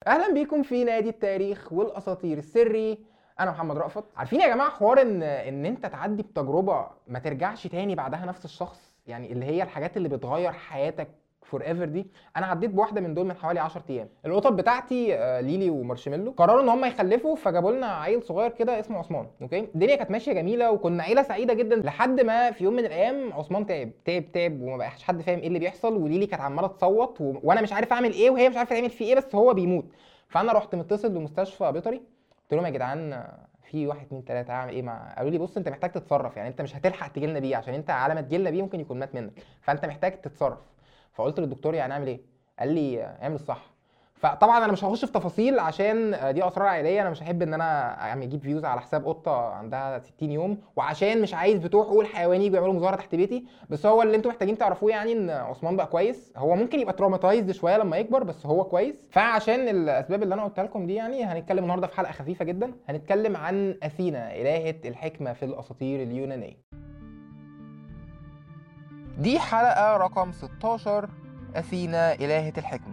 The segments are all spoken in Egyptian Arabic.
اهلا بيكم في نادي التاريخ والاساطير السري انا محمد رأفت عارفين يا جماعه حوار ان ان انت تعدي بتجربه ما ترجعش تاني بعدها نفس الشخص يعني اللي هي الحاجات اللي بتغير حياتك فور ايفر دي انا عديت بواحده من دول من حوالي 10 ايام القطط بتاعتي آه، ليلي ومارشميلو قرروا ان هم يخلفوا فجابوا لنا عيل صغير كده اسمه عثمان اوكي الدنيا كانت ماشيه جميله وكنا عيله سعيده جدا لحد ما في يوم من الايام عثمان تعب تعب تعب وما بقاش حد فاهم ايه اللي بيحصل وليلي كانت عماله تصوت و... وانا مش عارف اعمل ايه وهي مش عارفه تعمل فيه ايه بس هو بيموت فانا رحت متصل بمستشفى بيطري قلت لهم يا جدعان آه، في واحد اتنين تلاته اعمل ايه مع قالوا لي بص انت محتاج تتصرف يعني انت مش هتلحق تجيلنا بيه عشان انت على ما تجيلنا بيه ممكن يكون مات منك فانت محتاج تتصرف فقلت للدكتور يعني اعمل ايه قال لي آه، اعمل الصح فطبعا انا مش هخش في تفاصيل عشان آه، دي اسرار عائليه انا مش هحب ان انا يعني اجيب فيوز على حساب قطه عندها 60 يوم وعشان مش عايز بتوع حقوق الحيوان يجوا يعملوا مظاهره تحت بيتي بس هو اللي انتوا محتاجين تعرفوه يعني ان عثمان بقى كويس هو ممكن يبقى تروماتايزد شويه لما يكبر بس هو كويس فعشان الاسباب اللي انا قلتها لكم دي يعني هنتكلم النهارده في حلقه خفيفه جدا هنتكلم عن اثينا الهه الحكمه في الاساطير اليونانيه دي حلقه رقم 16 اثينا الهه الحكمه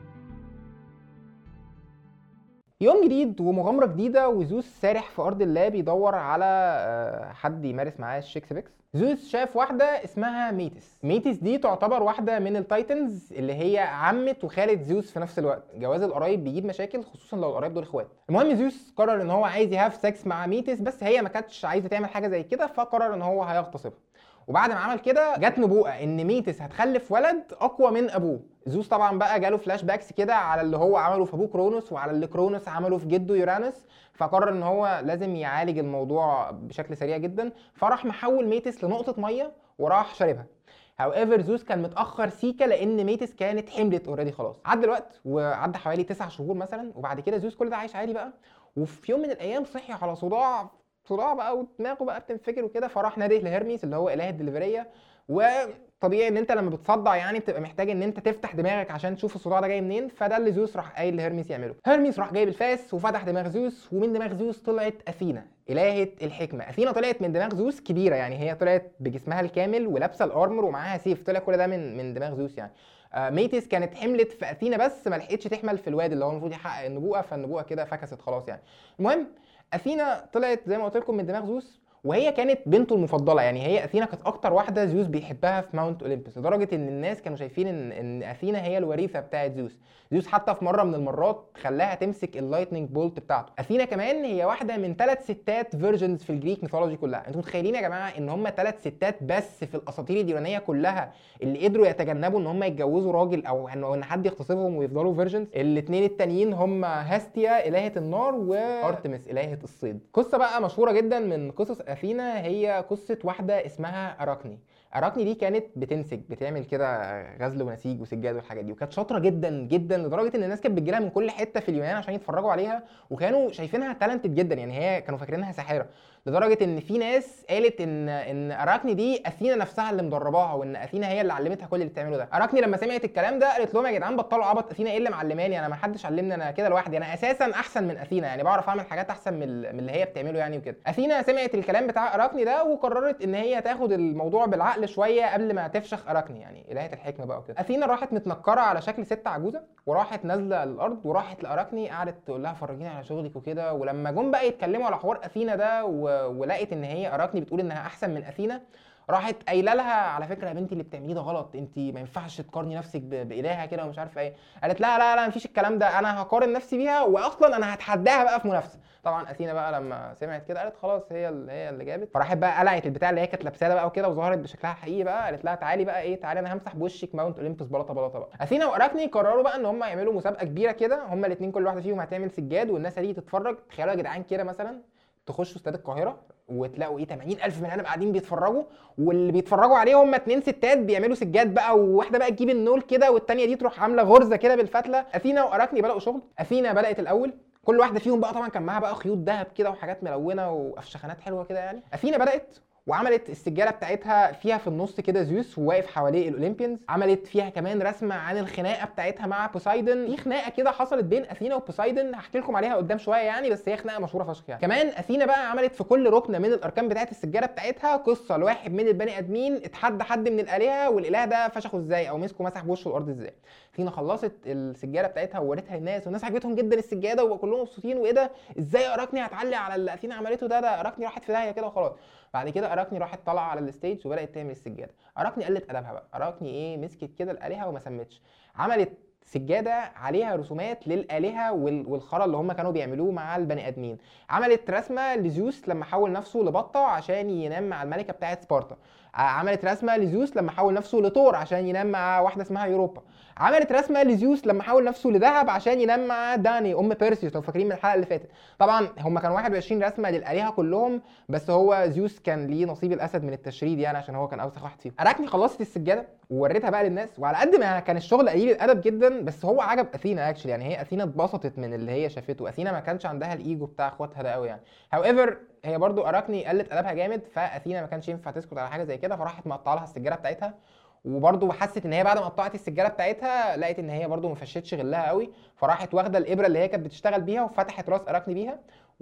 يوم جديد ومغامرة جديدة وزوس سارح في أرض الله بيدور على آه، حد يمارس معاه الشيكس بيكس زوس شاف واحدة اسمها ميتس ميتس دي تعتبر واحدة من التايتنز اللي هي عمة وخالة زوس في نفس الوقت جواز القرايب بيجيب مشاكل خصوصا لو القرايب دول اخوات المهم زوس قرر ان هو عايز يهاف سكس مع ميتس بس هي ما كانتش عايزة تعمل حاجة زي كده فقرر ان هو هيغتصبها وبعد ما عمل كده جت نبوءه ان ميتس هتخلف ولد اقوى من ابوه زوس طبعا بقى جاله فلاش باكس كده على اللي هو عمله في ابوه كرونوس وعلى اللي كرونوس عمله في جده يورانوس فقرر ان هو لازم يعالج الموضوع بشكل سريع جدا فراح محول ميتس لنقطه ميه وراح شاربها هاو ايفر زوس كان متاخر سيكا لان ميتس كانت حملت اوريدي خلاص عدى الوقت وعدى حوالي تسع شهور مثلا وبعد كده زوس كل ده عايش عادي بقى وفي يوم من الايام صحي على صداع صداع بقى ودماغه بقى بتنفجر وكده فراح نادي لهرميس اللي هو اله الدليفريه وطبيعي ان انت لما بتصدع يعني بتبقى محتاج ان انت تفتح دماغك عشان تشوف الصداع ده جاي منين فده اللي زوس راح قايل لهرميس يعمله هرميس راح جايب الفاس وفتح دماغ زوس ومن دماغ زوس طلعت اثينا الهه الحكمه اثينا طلعت من دماغ زوس كبيره يعني هي طلعت بجسمها الكامل ولابسه الارمر ومعاها سيف طلع كل ده من من دماغ زوس يعني آه، ميتس كانت حملت في اثينا بس ما لحقتش تحمل في الواد اللي هو المفروض يحقق النبوءه فالنبوءه كده فكست خلاص يعني المهم اثينا طلعت زي ما قلت لكم من دماغ زوس وهي كانت بنته المفضله يعني هي اثينا كانت اكتر واحده زيوس بيحبها في ماونت اوليمبس لدرجه ان الناس كانوا شايفين ان ان اثينا هي الوريثه بتاعه زيوس زيوس حتى في مره من المرات خلاها تمسك اللايتنينج بولت بتاعته اثينا كمان هي واحده من ثلاث ستات فيرجنز في الجريك ميثولوجي كلها انتوا متخيلين يا جماعه ان هم ثلاث ستات بس في الاساطير اليونانيه كلها اللي قدروا يتجنبوا ان هم يتجوزوا راجل او ان أو إن حد يغتصبهم ويفضلوا فيرجنز الاثنين التانيين هم هاستيا الهه النار وارتمس الهه الصيد قصه بقى مشهوره جدا من قصص اثينا هي قصه واحده اسمها اراكني اراكني دي كانت بتنسج بتعمل كده غزل ونسيج وسجاد والحاجات دي وكانت شاطره جدا جدا لدرجه ان الناس كانت بتجيلها من كل حته في اليونان عشان يتفرجوا عليها وكانوا شايفينها تالنتد جدا يعني هي كانوا فاكرينها ساحره لدرجه ان في ناس قالت ان ان اراكني دي اثينا نفسها اللي مدرباها وان اثينا هي اللي علمتها كل اللي بتعمله ده اراكني لما سمعت الكلام ده قالت لهم يا جدعان بطلوا عبط اثينا ايه اللي معلماني انا ما حدش علمني انا كده لوحدي انا اساسا احسن من اثينا يعني بعرف اعمل حاجات احسن من ال- من اللي هي بتعمله يعني وكده اثينا سمعت الكلام بتاع اراكني ده وقررت ان هي تاخد الموضوع بالعقل شويه قبل ما تفشخ اراكني يعني الهه الحكمه بقى وكده اثينا راحت متنكره على شكل ست عجوزه وراحت نازله الارض وراحت لاراكني قعدت تقول لها فرجيني على شغلك وكده ولما جم بقى يتكلموا على حوار اثينا ده و... ولقت ان هي اراكني بتقول انها احسن من اثينا راحت قايله لها على فكره يا بنتي اللي بتعمليه ده غلط انت ما ينفعش تقارني نفسك ب- بالهه كده ومش عارفه ايه قالت لها لا لا مفيش الكلام ده انا هقارن نفسي بيها واصلا انا هتحداها بقى في منافسه طبعا اثينا بقى لما سمعت كده قالت خلاص هي اللي هي اللي جابت فراحت بقى قلعت البتاع اللي هي كانت لابساه ده بقى وكده وظهرت بشكلها الحقيقي بقى قالت لها تعالي بقى ايه تعالي انا همسح بوشك ماونت اوليمبس بلاطه بلاطه بقى اثينا واراكني قرروا بقى ان هم يعملوا مسابقه كبيره كده هم الاثنين كل واحده فيهم هتعمل سجاد والناس هتيجي تتفرج تخيلوا يا جدعان كده مثلا تخشوا استاد القاهره وتلاقوا ايه 80000 بني ادم قاعدين بيتفرجوا واللي بيتفرجوا عليه هم اتنين ستات بيعملوا سجاد بقى وواحده بقى تجيب النول كده والتانيه دي تروح عامله غرزه كده بالفتله اثينا واراكني بداوا شغل اثينا بدات الاول كل واحده فيهم بقى طبعا كان معاها بقى خيوط ذهب كده وحاجات ملونه وافشخانات حلوه كده يعني اثينا بدات وعملت السجاده بتاعتها فيها في النص كده زيوس وواقف حواليه الاولمبيانز عملت فيها كمان رسمه عن الخناقه بتاعتها مع بوسايدن في خناقه كده حصلت بين اثينا وبوسايدن هحكي لكم عليها قدام شويه يعني بس هي خناقه مشهوره فشخ يعني كمان اثينا بقى عملت في كل ركن من الاركان بتاعت السجاده بتاعتها قصه لواحد من البني ادمين اتحدى حد من الالهه والاله ده فشخه ازاي او مسكه مسح بوشه الارض ازاي اثينا خلصت السجاده بتاعتها ووريتها للناس والناس عجبتهم جدا السجاده وبقوا كلهم مبسوطين وايه ده ازاي اراكني هتعلي على اللي اثينا عملته ده ده اراكني راحت في داهيه كده وخلاص بعد كده اراكني راحت طالعه على الستيج وبدات تعمل السجاده اراكني قلت ادبها بقى اراكني ايه مسكت كده الالهه وما سمتش عملت سجاده عليها رسومات للالهه والخرا اللي هم كانوا بيعملوه مع البني ادمين عملت رسمه لزيوس لما حول نفسه لبطه عشان ينام مع الملكه بتاعه سبارتا عملت رسمه لزيوس لما حول نفسه لثور عشان ينام مع واحده اسمها يوروبا عملت رسمه لزيوس لما حول نفسه لذهب عشان ينام مع داني ام بيرسيوس لو فاكرين من الحلقه اللي فاتت طبعا هم كانوا 21 رسمه للالهه كلهم بس هو زيوس كان ليه نصيب الاسد من التشريد يعني عشان هو كان اوسخ واحد فيهم اراكني خلصت السجاده ووريتها بقى للناس وعلى قد ما كان الشغل قليل الادب جدا بس هو عجب اثينا اكشلي يعني هي اثينا اتبسطت من اللي هي شافته اثينا ما كانش عندها الايجو بتاع اخواتها ده قوي يعني هاو ايفر هي برضو اراكني قلت ادبها جامد فاثينا ما كانش ينفع تسكت على حاجه زي كده فراحت مقطعه لها السجاده بتاعتها وبرضه حست ان هي بعد ما قطعت السجاده بتاعتها لقيت ان هي برضه ما فشتش غلها قوي فراحت واخده الابره اللي هي كانت بتشتغل بيها وفتحت راس اراكني بيها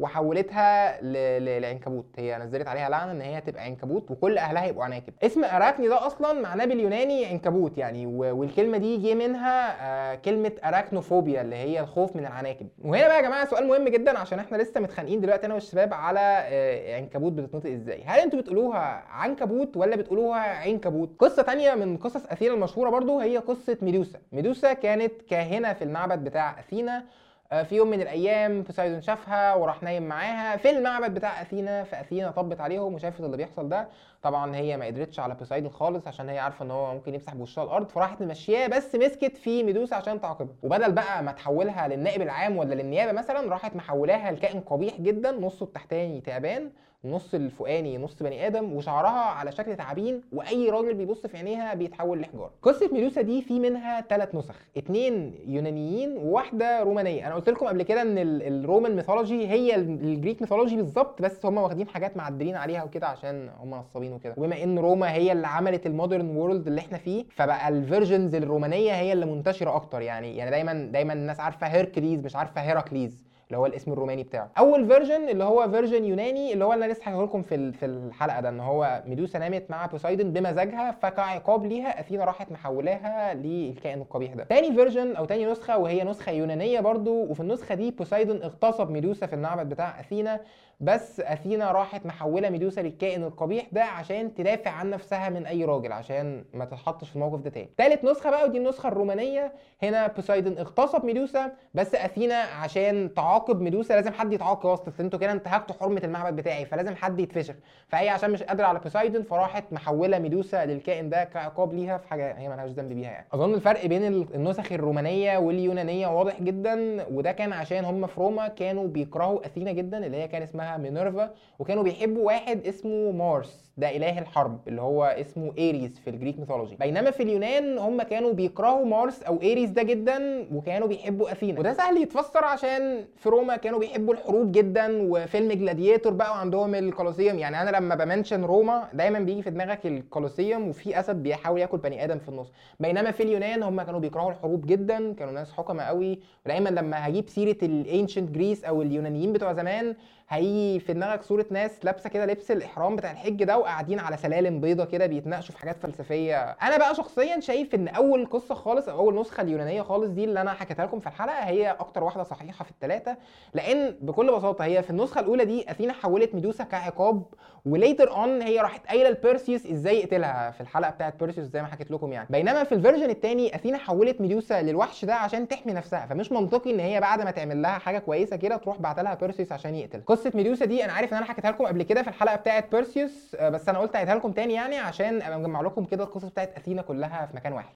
وحولتها لعنكبوت هي نزلت عليها لعنه ان هي تبقى عنكبوت وكل اهلها يبقوا عناكب اسم اراكني ده اصلا معناه باليوناني عنكبوت يعني والكلمه دي جه منها آه، كلمه اراكنوفوبيا اللي هي الخوف من العناكب وهنا بقى يا جماعه سؤال مهم جدا عشان احنا لسه متخانقين دلوقتي انا والشباب على آه، عنكبوت بتتنطق ازاي هل انتوا بتقولوها عنكبوت ولا بتقولوها عنكبوت قصه تانية من قصص اثينا المشهوره برضو هي قصه ميدوسا ميدوسا كانت كاهنه في المعبد بتاع اثينا آه، في يوم من الايام بوسايدون شافها وراح نايم معاها في المعبد بتاع اثينا فاثينا طبت عليهم وشافت اللي بيحصل ده طبعا هي ما قدرتش على بوسايدون خالص عشان هي عارفه ان هو ممكن يمسح بوشها الارض فراحت ممشياه بس مسكت في ميدوسا عشان تعاقبها وبدل بقى ما تحولها للنائب العام ولا للنيابه مثلا راحت محولاها لكائن قبيح جدا نصه التحتاني تعبان النص الفوقاني نص بني ادم وشعرها على شكل تعابين واي راجل بيبص في عينيها بيتحول لحجاره قصه ميدوسا دي في منها ثلاث نسخ اتنين يونانيين وواحده رومانيه انا قلت لكم قبل كده ان الرومان ميثولوجي هي الجريك ميثولوجي بالظبط بس هم واخدين حاجات معدلين عليها وكده عشان هم نصابين وكده وبما ان روما هي اللي عملت المودرن وورلد اللي احنا فيه فبقى الفيرجنز الرومانيه هي اللي منتشره اكتر يعني يعني دايما دايما الناس عارفه هيركليز مش عارفه هيراكليز اللي هو الاسم الروماني بتاعه اول فيرجن اللي هو فيرجن يوناني اللي هو اللي انا لسه هقول لكم في في الحلقه ده ان هو ميدوسا نامت مع بوسايدن بمزاجها فكعقاب ليها اثينا راحت محولاها للكائن القبيح ده تاني فيرجن او تاني نسخه وهي نسخه يونانيه برضو وفي النسخه دي بوسايدن اغتصب ميدوسا في المعبد بتاع اثينا بس اثينا راحت محوله ميدوسا للكائن القبيح ده عشان تدافع عن نفسها من اي راجل عشان ما تتحطش في الموقف ده تاني تالت نسخه بقى ودي النسخه الرومانيه هنا بوسايدن اغتصب ميدوسا بس اثينا عشان تعاقب ميدوسا لازم حد يتعاقب اصلا انتوا كده انتهكتوا حرمه المعبد بتاعي فلازم حد يتفشخ فهي عشان مش قادره على بوسايدن فراحت محوله ميدوسا للكائن ده كعقاب ليها في حاجه هي مالهاش ذنب بيها يعني اظن الفرق بين النسخ الرومانيه واليونانيه واضح جدا وده كان عشان هم في روما كانوا بيكرهوا اثينا جدا اللي هي كان اسمها مينيرفا وكانوا بيحبوا واحد اسمه مارس ده اله الحرب اللي هو اسمه ايريس في الجريك ميثولوجي بينما في اليونان هم كانوا بيكرهوا مارس او ايريس ده جدا وكانوا بيحبوا اثينا وده سهل يتفسر عشان في روما كانوا بيحبوا الحروب جدا وفيلم جلاديتور بقى وعندهم الكولوسيوم يعني انا لما بمنشن روما دايما بيجي في دماغك الكولوسيوم وفي اسد بيحاول ياكل بني ادم في النص بينما في اليونان هم كانوا بيكرهوا الحروب جدا كانوا ناس حكمه قوي ودايما لما هجيب سيره الانشنت جريس او اليونانيين بتوع زمان هيجي في دماغك صوره ناس لابسه كده لبس الاحرام بتاع الحج ده وقاعدين على سلالم بيضه كده بيتناقشوا في حاجات فلسفيه انا بقى شخصيا شايف ان اول قصه خالص او اول نسخه اليونانيه خالص دي اللي انا حكيتها لكم في الحلقه هي اكتر واحده صحيحه في الثلاثه لان بكل بساطه هي في النسخه الاولى دي اثينا حولت ميدوسا كعقاب وليتر اون هي راحت قايله لبيرسيوس ازاي يقتلها في الحلقه بتاعت بيرسيوس زي ما حكيت لكم يعني بينما في الفيرجن الثاني اثينا حولت ميدوسا للوحش ده عشان تحمي نفسها فمش منطقي ان هي بعد ما تعمل لها حاجه كويسه كده تروح بعت لها بيرسيوس عشان يقتل قصه ميدوسا دي انا عارف ان انا حكيتها لكم قبل كده في الحلقه بتاعت بيرسيوس آه، بس انا قلت اعيدها لكم تاني يعني عشان ابقى مجمع لكم كده القصص بتاعت اثينا كلها في مكان واحد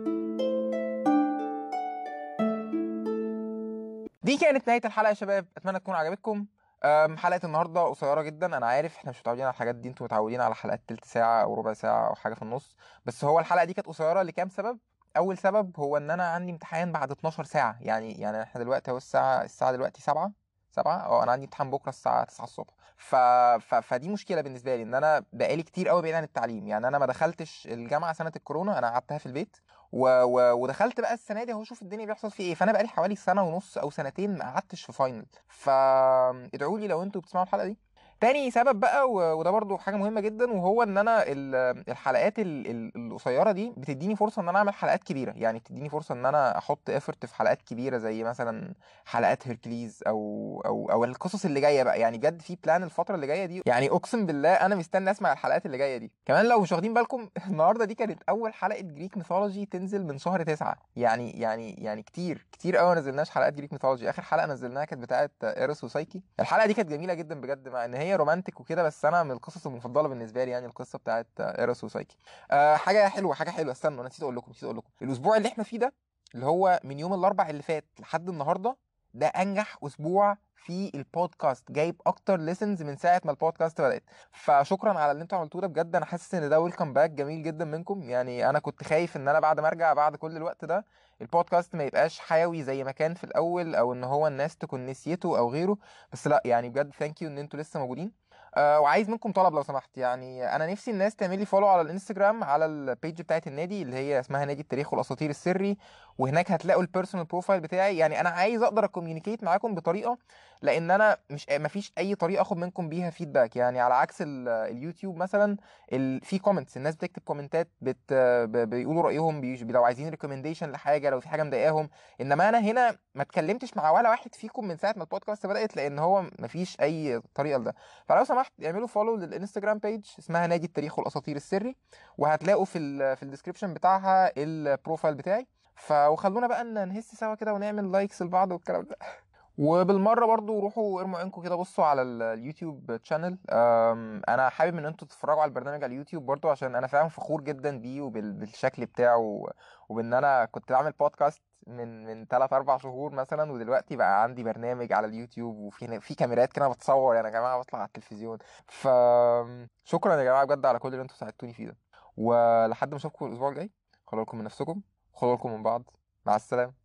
دي كانت نهايه الحلقه يا شباب اتمنى تكون عجبتكم حلقه النهارده قصيره جدا انا عارف احنا مش متعودين على الحاجات دي انتوا متعودين على حلقات تلت ساعه او ربع ساعه او حاجه في النص بس هو الحلقه دي كانت قصيره لكام سبب اول سبب هو ان انا عندي امتحان بعد 12 ساعه يعني يعني احنا دلوقتي اهو الساعه الساعه دلوقتي 7 7 اه انا عندي امتحان بكره الساعه 9 الصبح ف... ف... فدي مشكله بالنسبه لي ان انا بقالي كتير قوي بعيد عن التعليم يعني انا ما دخلتش الجامعه سنه الكورونا انا قعدتها في البيت و... و... ودخلت بقى السنه دي اهو شوف الدنيا بيحصل فيه ايه فانا بقالي حوالي سنه ونص او سنتين ما قعدتش في فاينل فادعوا لي لو انتوا بتسمعوا الحلقه دي تاني سبب بقى و- وده برضو حاجه مهمه جدا وهو ان انا ال- الحلقات ال- ال- القصيره دي بتديني فرصه ان انا اعمل حلقات كبيره يعني بتديني فرصه ان انا احط افورت في حلقات كبيره زي مثلا حلقات هيركليز او او او القصص اللي جايه بقى يعني بجد في بلان الفتره اللي جايه دي يعني اقسم بالله انا مستني اسمع الحلقات اللي جايه دي كمان لو مش واخدين بالكم النهارده دي كانت اول حلقه جريك ميثولوجي تنزل من شهر تسعة يعني يعني يعني كتير كتير قوي ما نزلناش حلقات جريك ميثولوجي اخر حلقه نزلناها كانت بتاعه ايروس وسايكي الحلقه دي كانت جميله جدا بجد مع ان هي رومانتك وكده بس انا من القصص المفضله بالنسبه لي يعني القصه بتاعه ايروس وسايكي أه حاجه حلوه حاجه حلوه استنوا انا نسيت اقول لكم نسيت اقول لكم الاسبوع اللي احنا فيه ده اللي هو من يوم الاربع اللي فات لحد النهارده ده انجح اسبوع في البودكاست جايب اكتر ليسنز من ساعه ما البودكاست بدات فشكرا على اللي انتوا عملتوه ده بجد انا حاسس ان ده ويلكم باك جميل جدا منكم يعني انا كنت خايف ان انا بعد ما ارجع بعد كل الوقت ده البودكاست ما يبقاش حيوي زي ما كان في الاول او ان هو الناس تكون نسيته او غيره بس لا يعني بجد ثانك يو ان انتوا لسه موجودين أه وعايز منكم طلب لو سمحت يعني انا نفسي الناس تعمل لي فولو على الانستجرام على البيج بتاعت النادي اللي هي اسمها نادي التاريخ والاساطير السري وهناك هتلاقوا البيرسونال بروفايل بتاعي يعني انا عايز اقدر اكوميونيكيت معاكم بطريقه لان انا مش مفيش اي طريقه اخد منكم بيها فيدباك يعني على عكس ال- اليوتيوب مثلا ال... في كومنتس الناس بتكتب كومنتات بت... ب... بيقولوا رايهم بي... لو عايزين ريكومنديشن لحاجه لو في حاجه مضايقاهم انما انا هنا ما اتكلمتش مع ولا واحد فيكم من ساعه ما البودكاست بدات لان هو مفيش اي طريقه لده فلو سمحت اعملوا فولو للانستجرام بيج اسمها نادي التاريخ والاساطير السري وهتلاقوا في ال... في الديسكربشن بتاعها البروفايل بتاعي ف وخلونا بقى ن- نهس سوا كده ونعمل لايكس لبعض والكلام ده وبالمره برضو روحوا ارموا عينكم كده بصوا على ال- اليوتيوب تشانل أم، انا حابب ان انتوا تتفرجوا على البرنامج على اليوتيوب برضو عشان انا فعلا فخور جدا بيه وبالشكل بتاعه و- وبان انا كنت بعمل بودكاست من من 3 4 شهور مثلا ودلوقتي بقى عندي برنامج على اليوتيوب وفي في كاميرات كده بتصور يعني يا جماعه بطلع على التلفزيون ف شكرا يا جماعه بجد على كل اللي انتوا ساعدتوني فيه ده ولحد ما اشوفكم الاسبوع الجاي خلوا لكم من نفسكم خلوا لكم من بعض مع السلامه